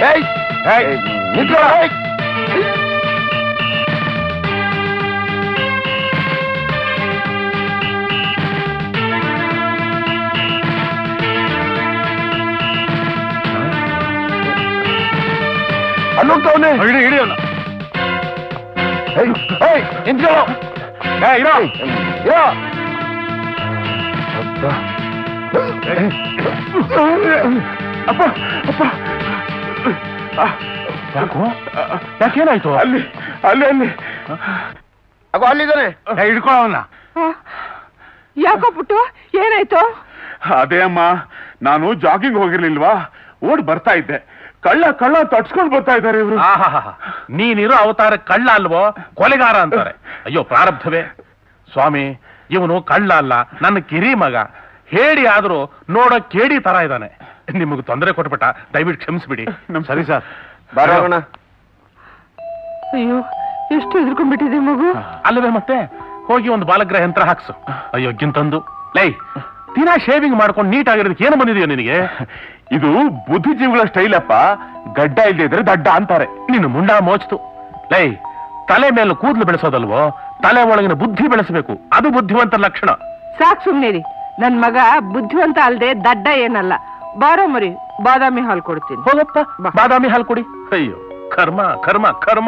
ಏಯ್ ಏಯ್ ನಿಂತ್ಕೋ ಏಯ್ ಅಲ್ಲೋಗ್ತಾವನೆ ಹಿಡಿ ಹಿಡಿ ಅವ್ನ. ಏಯ್ ಏಯ್ ನಿಂತ್ಕೋ ಏ, ಇರೋ. ಇರೋ ಅಪ್ಪ ಅಪ್ಪ ಆ, ಯಾಕೋ ಯಾಕೇನಾಯ್ತು ಅಲ್ಲಿ ಅಲ್ಲಿ ಅಲ್ಲಿ ಅಗೋ ಅಲ್ಲಿದ್ದಾನೆ ಏ, ಹಿಡ್ಕೊ ಅವನ್ನ ಯಾಕೋ ಪುಟ್ಟು ಏನಾಯ್ತು ಅದೇ ಅಮ್ಮ ನಾನು ಜಾಗಿಂಗ್ ಹೋಗಿರ್ಲಿಲ್ವಾ ಓಡ್ ಬರ್ತಾ ಇದ್ದೆ ಕಳ್ಳ ಕಳ್ಳ ತಡ್ಸ್ಕೊಂಡ್ ಬರ್ತಾ ಇದ್ದಾರೆ ಇವರು ಆಹಾಹಾ. ನೀನಿರೋ ಅವತಾರ ಕಳ್ಳ ಅಲ್ವೋ ಕೊಲೆಗಾರ ಅಂತಾರೆ ಅಯ್ಯೋ ಪ್ರಾರಬ್ಧವೇ ಸ್ವಾಮಿ ಇವನು ಕಳ್ಳ ಅಲ್ಲ ನನ್ನ ಕಿರಿ ಮಗ ಹೇಳಿ ಆದ್ರೂ ನೋಡೋ ಕೇಡಿ ತರ ಇದ್ದಾನೆ ನಿಮಗೆ ತೊಂದರೆ ಕೊಟ್ಬಿಟ್ಟ ದಯವಿಟ್ಟು ಕ್ಷಮಿಸ್ಬಿಡಿ ಸರಿ ಸರ್ ಬರೋಣ ಅಯ್ಯೋ ಎಷ್ಟು ಹೆದರ್ಕೊಂಡ್ಬಿಟ್ಟಿದೆ ಮಗು ಅಲ್ಲವೇ ಮತ್ತೆ ಹೋಗಿ ಒಂದು ಬಾಲಗ್ರಹ ಯಂತ್ರ ಹಾಕ್ಸು ಅಯ್ಯೋ ಗಿಂತಂದು ಲೈ ದಿನ ಶೇವಿಂಗ್ ಮಾಡ್ಕೊಂಡು ನೀಟ್ ಆಗಿರೋದಕ್ಕೆ ಏನು ಬಂದಿದೆಯೋ ನಿನಗೆ ಇದು ಬುದ್ಧಿಜೀವಿಗಳ ಸ್ಟೈಲ್ ಅಪ್ಪ ಗಡ್ಡ ಇಲ್ಲದೆ ಇದ್ರೆ ದಡ್ಡ ಅಂತಾರೆ ನೀನು ಮುಂಡ ಮೋಚ್ತು ಲೈ ತಲೆ ಮೇಲೆ ಕೂದಲು ಬೆಳೆಸೋದಲ್ವೋ ತಲೆ ಒಳಗಿನ ಬುದ್ಧಿ ಬೆಳೆಸಬೇಕು ಅದು ಬುದ್ಧಿವಂತ ಲಕ್ಷಣ ಸಾಕ್ ಸುಮ್ನಿರಿ ನನ್ ಮಗ ಬುದ್ಧಿವಂತ ಅಲ್ದೆ ದಡ್ಡ ಏನಲ್ಲ ಬಾರೋ ಮರಿ ಬಾದಾಮಿ ಹಾಲು ಕೊಡ್ತೀನಿ ಹೋಗಪ್ಪ ಬಾ. ಬಾದಾಮಿ ಹಾಲು ಕೊಡಿ ಅಯ್ಯೋ ಕರ್ಮ ಕರ್ಮ ಕರ್ಮ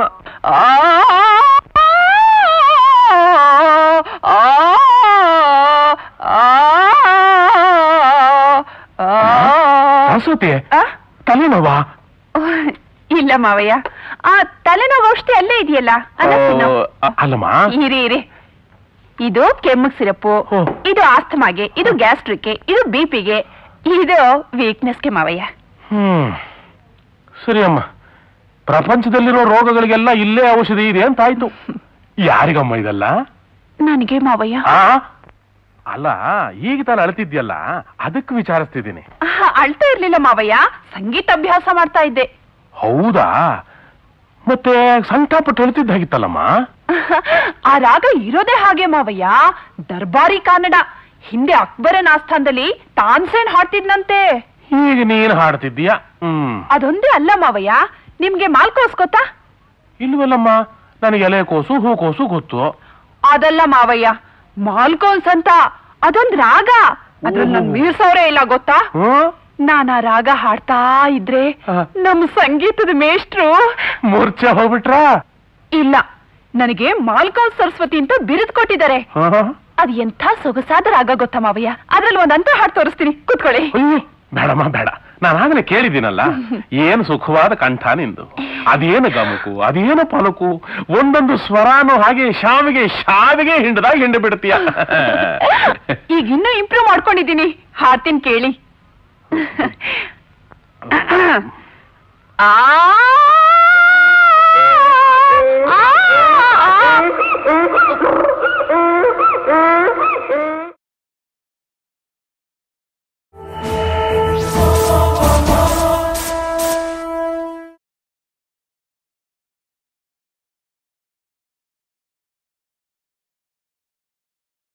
ಸರಸ್ವತಿ ಆ? ತಲೆನೋವಾ ಇಲ್ಲ ಮಾವಯ್ಯ ಆ ತಲೆನೋವು ಔಷಧಿ ಅಲ್ಲೇ ಇದೆಯಲ್ಲ ಅದನ್ನ ತಿನ್ನು. ಅಲ್ಲಮ್ಮ ಇರಿ ಇರಿ ಇದು ಕೆಮ್ಮು ಸಿರಪ್ಪು ಓ. ಇದು ಆಸ್ತಮಾಗೆ ಇದು ಗ್ಯಾಸ್ಟ್ರಿಕ್ಗೆ ಇದು ಬಿಪಿಗೆ ಇದು ವೀಕ್ನೆಸ್ಗೆ ಮಾವಯ್ಯ ಹ್ಮ್ ಸರಿ ಅಮ್ಮ ಪ್ರಪಂಚದಲ್ಲಿರೋ ರೋಗಗಳಿಗೆಲ್ಲ ಇಲ್ಲೇ ಔಷಧಿ ಇದೆ ಅಂತ ಆಯ್ತು ಯಾರಿಗಮ್ಮ ಇದೆಲ್ಲ ನನಗೆ ಮಾವಯ್ಯ ಆ ಅಲ್ಲ ಈಗ ತಾನು ಅಳ್ತಿದ್ಯಲ್ಲ ಅದಕ್ಕೆ ವಿಚಾರಿಸ್ತಿದ್ದೀನಿ ಆಹಾ, ಅಳ್ತಾ ಇರ್ಲಿಲ್ಲ ಮಾವಯ್ಯ ಸಂಗೀತ ಅಭ್ಯಾಸ ಮಾಡ್ತಾ ಇದ್ದೆ ಹೌದಾ ಮತ್ತೆ ಸಂಕಟಪಟ್ಟು ಹೇಳ್ತಿದ್ದಾಗಿತ್ತಲ್ಲಮ್ಮ ಆ ರಾಗ ಇರೋದೇ ಹಾಗೆ ಮಾವಯ್ಯ ದರ್ಬಾರಿ ಕನ್ನಡ ಹಿಂದೆ ಅಕ್ಬರನ ಆಸ್ಥಾನದಲ್ಲಿ ತಾನ್ಸೇನ್ ಹಾಡ್ತಿದ್ನಂತೆ ಈಗ ನೀನ್ ಹಾಡ್ತಿದ್ದೀಯ ಹ್ಮ್ ಅದೊಂದೇ ಅಲ್ಲ ಮಾವಯ್ಯ ನಿಮ್ಗೆ ಮಾಲ್ಕೋಸ್ ಗೊತ್ತಾ ಇಲ್ವಲ್ಲಮ್ಮ ನನಗೆ ಎಲೆ ಕೋಸು ಹೂಕೋಸು ಗೊತ್ತು ಅದಲ್ಲ ಮಾವಯ್ಯ ಮಾಲ್ಕೋನ್ಸ್ ಅಂತ ಅದೊಂದ್ ರಾಗ ಅದ್ರಲ್ಲಿ ನನ್ ಮೀರ್ಸೋರೇ ಇಲ್ಲ ಗೊತ್ತಾ ಹ್ಮ್ ನಾನ್ ಆ ರಾಗ ಹಾಡ್ತಾ ಇದ್ರೆ ಹಾ. ನಮ್ ಸಂಗೀತದ ಮೇಷ್ಟ್ರು ಮೂರ್ಛೆ ಹೋಗ್ಬಿಟ್ರಾ ಇಲ್ಲ ನನಗೆ ಮಾಲ್ಕೋನ್ ಸರಸ್ವತಿ ಅಂತ ಬಿರುದು ಕೊಟ್ಟಿದ್ದಾರೆ ಹಾ? ಅದ್ ಎಂಥ ಸೊಗಸಾದ ರಾಗ ಗೊತ್ತಾ ಮಾವಯ್ಯ ಅದ್ರಲ್ಲಿ ಒಂದಂತ ಹಾಡ್ ತೋರಿಸ್ತೀನಿ ಕೂತ್ಕೊಳ್ಳಿ ಅಯ್ಯೋ, ಬೇಡಮ್ಮ ಬೇಡ ನಾನು ಆಗಲೇ ಕೇಳಿದ್ದೀನಲ್ಲ ಏನು ಸುಖವಾದ ಕಂಠ ನಿಂದು ಅದೇನು ಗಮಕು ಅದೇನು ಪಲಕು ಒಂದೊಂದು ಸ್ವರಾನು ಹಾಗೆ ಶಾವಿಗೆ ಶಾವಿಗೆ ಹಿಂಡದಾಗ ಹಿಂಡು ಬಿಡ್ತೀಯ ಈಗ ಇನ್ನೂ ಇಂಪ್ರೂವ್ ಮಾಡ್ಕೊಂಡಿದ್ದೀನಿ ಹಾಡ್ತೀನಿ ಕೇಳಿ ಆ